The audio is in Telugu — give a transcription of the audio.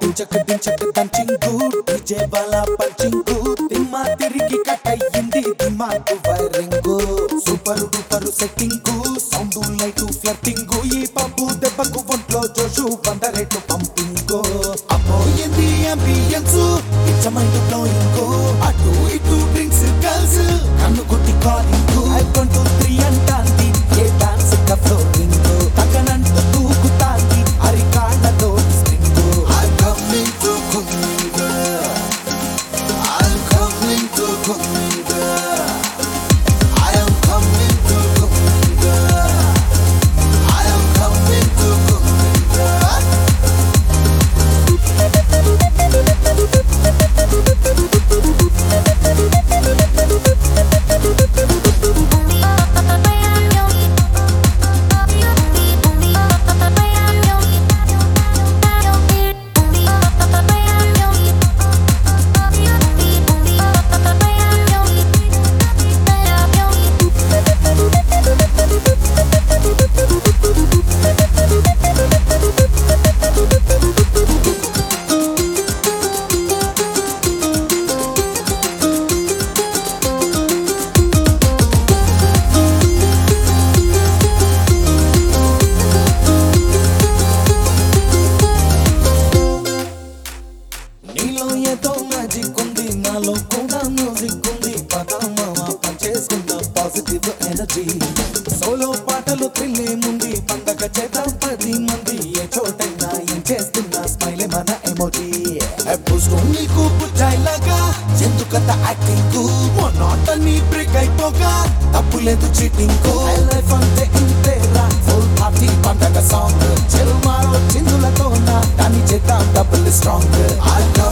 డించక డించక దంచింగు డీజే వాళ్ళ పంచింగు తిమ్మా తిరిగి కట్ అయ్యింది దిమాకు wiring super duper setting sound light ఫ్లట్టింగ్ ఈ పప్పు దెబ్బకు ఒంట్లో జోషు బందరెట్టు పంపింగు అపోయింది అంబియన్స్ ఇచ్చమైంది బ్లోయింగ్ అటు ఇటు డ్రింక్స్ గర్ల్స్ కన్ను కొట్టి calling I one two three అంటాంది ఏ డాన్స్ ఫ్లోరింగ్ తగ్గనంటూ దూకుతాంది అరికాళ్ళతో spring I'm coming to Kunga I'm coming to Kunga I am coming to Kunga I am coming to Kunga నీలో ఏదో మ్యాజిక్ ఉంది నాలో కూడా మ్యూజిక్ ఉంది పదమామ పనిచేసుకున్న పాజిటివ్ ఎనర్జీ సోలో పాటలు థ్రిల్లేముంది పండగ చేద్దాం పది మంది ఏ చోటైనా ఏం చేస్తున్నా స్మైలే మన ఎమోజీ నీకు బుజ్జాయిలాగా ఎందుకంత యాక్టింగ్ మొన్నోటని బ్రేక్ అయిపోగా తప్పు లేదు చీటింగ్ లైఫ్ అంతే ఇంతేరా ఫుల్ పార్టీ పండగ సాంగ్ చెరుమారో చిందులతో నా దాన్ని చేద్దాం డబుల్ స్ట్రాంగ్ I